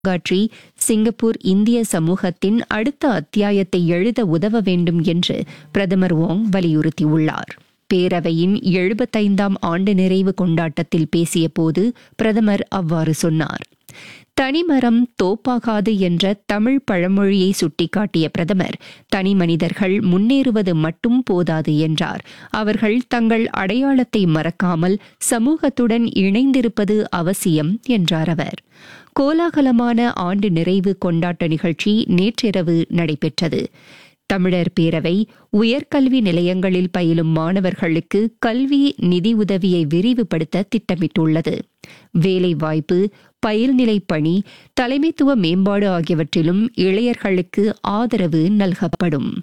காற்றி Singapore இந்திய சமூகத்தின் அடுத்த அத்தியாயத்தை எழுத உதவ வேண்டும் என்று பிரதமர் வோங் வலியுறுத்தியுள்ளார் பேரவையின் எழுபத்தைந்தாம் ஆண்டு நிறைவு கொண்டாட்டத்தில் பேசியபோது பிரதமர் அவ்வாறு சொன்னார் தனிமரம் தோப்பாகாது என்ற தமிழ் பழமொழியை சுட்டிக்காட்டிய பிரதமர் தனி மனிதர்கள் முன்னேறுவது மட்டும் போதாது என்றார் அவர்கள் தங்கள் அடையாளத்தை மறக்காமல் சமூகத்துடன் இணைந்திருப்பது அவசியம் என்றார் அவர் கோலாகலமான ஆண்டு நிறைவு கொண்டாட்ட நிகழ்ச்சி நேற்றிரவு நடைபெற்றது தமிழர் பேரவை உயர்கல்வி நிலையங்களில் பயிலும் மாணவர்களுக்கு கல்வி நிதியுதவியை விரிவுபடுத்த திட்டமிட்டுள்ளது வேலைவாய்ப்பு பயிர்நிலை பணி தலைமைத்துவ மேம்பாடு ஆகியவற்றிலும் இளையர்களுக்கு ஆதரவு நல்கப்படும்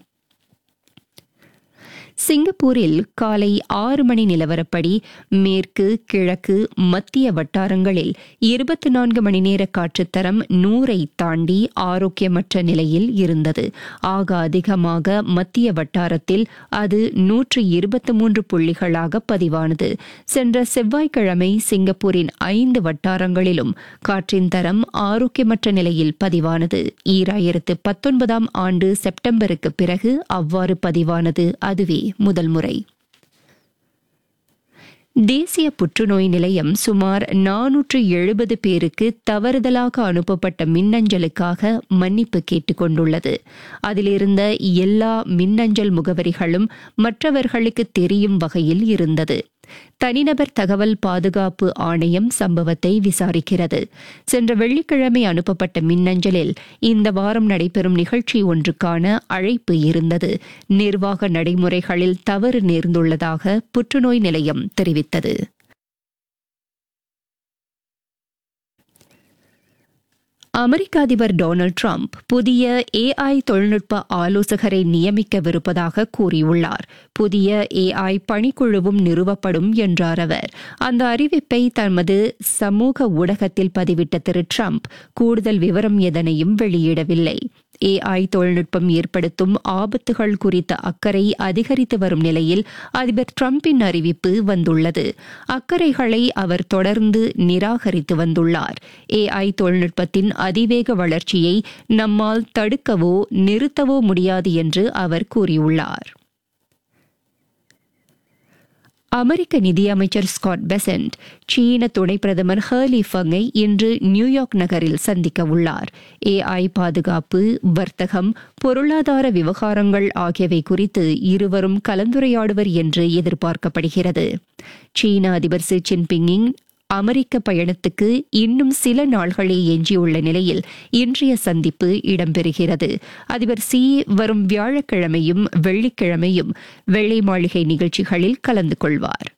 சிங்கப்பூரில் காலை ஆறு மணி நிலவரப்படி மேற்கு கிழக்கு மத்திய வட்டாரங்களில் இருபத்தி நான்கு மணி நேர காற்றுத்தரம் நூறை தாண்டி ஆரோக்கியமற்ற நிலையில் இருந்தது ஆக அதிகமாக மத்திய வட்டாரத்தில் அது நூற்று இருபத்தி மூன்று புள்ளிகளாக பதிவானது சென்ற செவ்வாய்க்கிழமை சிங்கப்பூரின் ஐந்து வட்டாரங்களிலும் காற்றின் தரம் ஆரோக்கியமற்ற நிலையில் பதிவானது ஈராயிரத்து பத்தொன்பதாம் ஆண்டு செப்டம்பருக்கு பிறகு அவ்வாறு பதிவானது அதுவே முதல் முறை தேசிய புற்றுநோய் நிலையம் சுமார் நானூற்று எழுபது பேருக்கு தவறுதலாக அனுப்பப்பட்ட மின்னஞ்சலுக்காக மன்னிப்பு கேட்டுக் கொண்டுள்ளது அதிலிருந்த எல்லா மின்னஞ்சல் முகவரிகளும் மற்றவர்களுக்கு தெரியும் வகையில் இருந்தது தனிநபர் தகவல் பாதுகாப்பு ஆணையம் சம்பவத்தை விசாரிக்கிறது சென்ற வெள்ளிக்கிழமை அனுப்பப்பட்ட மின்னஞ்சலில் இந்த வாரம் நடைபெறும் நிகழ்ச்சி ஒன்றுக்கான அழைப்பு இருந்தது நிர்வாக நடைமுறைகளில் தவறு நேர்ந்துள்ளதாக புற்றுநோய் நிலையம் தெரிவித்தது அமெரிக்க அதிபர் டொனால்டு டிரம்ப் புதிய ஏஐ தொழில்நுட்ப ஆலோசகரை நியமிக்கவிருப்பதாக கூறியுள்ளார் புதிய ஏஐ பணிக்குழுவும் நிறுவப்படும் என்றார் அவர் அந்த அறிவிப்பை தமது சமூக ஊடகத்தில் பதிவிட்ட திரு டிரம்ப் கூடுதல் விவரம் எதனையும் வெளியிடவில்லை ஏஐ தொழில்நுட்பம் ஏற்படுத்தும் ஆபத்துகள் குறித்த அக்கறை அதிகரித்து வரும் நிலையில் அதிபர் டிரம்பின் அறிவிப்பு வந்துள்ளது அக்கறைகளை அவர் தொடர்ந்து நிராகரித்து வந்துள்ளார் ஏஐ தொழில்நுட்பத்தின் அதிவேக வளர்ச்சியை நம்மால் தடுக்கவோ நிறுத்தவோ முடியாது என்று அவர் கூறியுள்ளார் அமெரிக்க நிதியமைச்சர் ஸ்காட் பெசன்ட் சீன துணை பிரதமர் ஹர்லி ஃபங்கை இன்று நியூயார்க் நகரில் சந்திக்க உள்ளார் ஏஐ பாதுகாப்பு வர்த்தகம் பொருளாதார விவகாரங்கள் ஆகியவை குறித்து இருவரும் கலந்துரையாடுவர் என்று எதிர்பார்க்கப்படுகிறது சீன அதிபர் சி ஜின்பிங்கின் அமெரிக்க பயணத்துக்கு இன்னும் சில நாள்களே எஞ்சியுள்ள நிலையில் இன்றைய சந்திப்பு இடம்பெறுகிறது அதிபர் சி வரும் வியாழக்கிழமையும் வெள்ளிக்கிழமையும் வெள்ளை மாளிகை நிகழ்ச்சிகளில் கலந்து கொள்வார்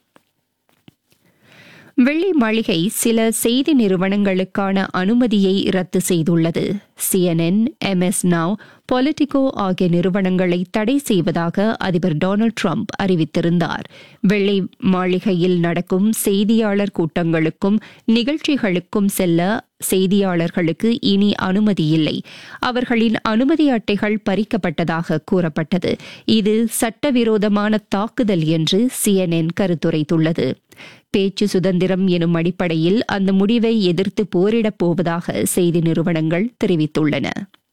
வெள்ளை மாளிகை சில செய்தி நிறுவனங்களுக்கான அனுமதியை ரத்து செய்துள்ளது சிஎன்என் எம்எஸ் நாவ் பொலிட்டிகோ ஆகிய நிறுவனங்களை தடை செய்வதாக அதிபர் டொனால்டு டிரம்ப் அறிவித்திருந்தார் வெள்ளை மாளிகையில் நடக்கும் செய்தியாளர் கூட்டங்களுக்கும் நிகழ்ச்சிகளுக்கும் செல்ல செய்தியாளர்களுக்கு இனி அனுமதி இல்லை அவர்களின் அனுமதி அட்டைகள் பறிக்கப்பட்டதாக கூறப்பட்டது இது சட்டவிரோதமான தாக்குதல் என்று சிஎன்என் கருத்துரைத்துள்ளது பேச்சு சுதந்திரம் எனும் அடிப்படையில் அந்த முடிவை எதிர்த்து போரிடப் போவதாக செய்தி நிறுவனங்கள் தெரிவித்துள்ளன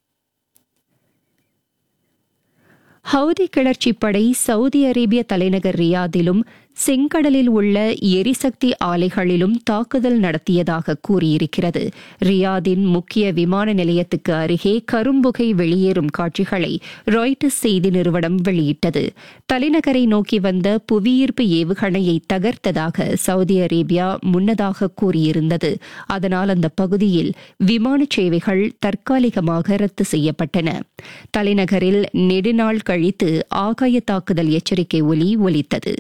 ஹவுதி கிளர்ச்சி படை சவுதி அரேபிய தலைநகர் ரியாதிலும் செங்கடலில் உள்ள எரிசக்தி ஆலைகளிலும் தாக்குதல் நடத்தியதாக கூறியிருக்கிறது ரியாதின் முக்கிய விமான நிலையத்துக்கு அருகே கரும்புகை வெளியேறும் காட்சிகளை ராய்டர்ஸ் செய்தி நிறுவனம் வெளியிட்டது தலைநகரை நோக்கி வந்த புவியீர்ப்பு ஏவுகணையை தகர்த்ததாக சவுதி அரேபியா முன்னதாக கூறியிருந்தது அதனால் அந்த பகுதியில் விமான சேவைகள் தற்காலிகமாக ரத்து செய்யப்பட்டன தலைநகரில் நெடுநாள் கழித்து ஆகாய தாக்குதல் எச்சரிக்கை ஒலி ஒலித்தது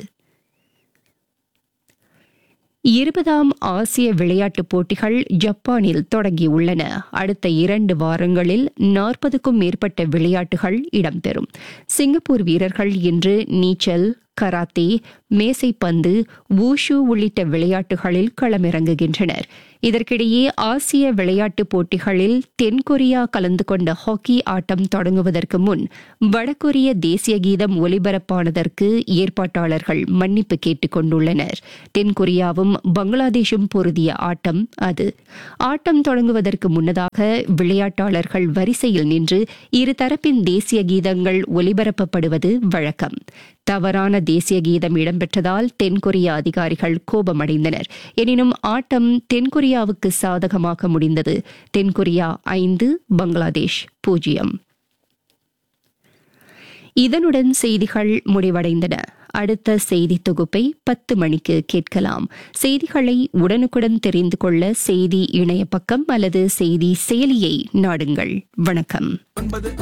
இருபதாம் ஆசிய விளையாட்டுப் போட்டிகள் ஜப்பானில் தொடங்கியுள்ளன அடுத்த இரண்டு வாரங்களில் நாற்பதுக்கும் மேற்பட்ட விளையாட்டுகள் இடம்பெறும் சிங்கப்பூர் வீரர்கள் இன்று நீச்சல் கராத்தே மேசைப்பந்து வூஷு உள்ளிட்ட விளையாட்டுகளில் களமிறங்குகின்றனர் இதற்கிடையே ஆசிய விளையாட்டுப் போட்டிகளில் தென்கொரியா கலந்து கொண்ட ஹாக்கி ஆட்டம் தொடங்குவதற்கு முன் வடகொரிய தேசிய கீதம் ஒலிபரப்பானதற்கு ஏற்பாட்டாளர்கள் மன்னிப்பு கேட்டுக் கொண்டுள்ளனர் தென்கொரியாவும் பங்களாதேஷும் பொருதிய ஆட்டம் அது ஆட்டம் தொடங்குவதற்கு முன்னதாக விளையாட்டாளர்கள் வரிசையில் நின்று இருதரப்பின் தேசிய கீதங்கள் ஒலிபரப்பப்படுவது வழக்கம் தவறான தேசிய கீதம் இடம்பெற்றதால் தென்கொரிய அதிகாரிகள் கோபமடைந்தனர் எனினும் ஆட்டம் தென்கொரியாவுக்கு சாதகமாக முடிந்தது தென்கொரியா ஐந்து பங்களாதேஷ் பூஜ்ஜியம் இதனுடன் செய்திகள் முடிவடைந்தன அடுத்த செய்தி தொகுப்பை பத்து மணிக்கு கேட்கலாம் செய்திகளை உடனுக்குடன் தெரிந்து கொள்ள செய்தி இணைய பக்கம் அல்லது செய்தி செயலியை நாடுங்கள் வணக்கம்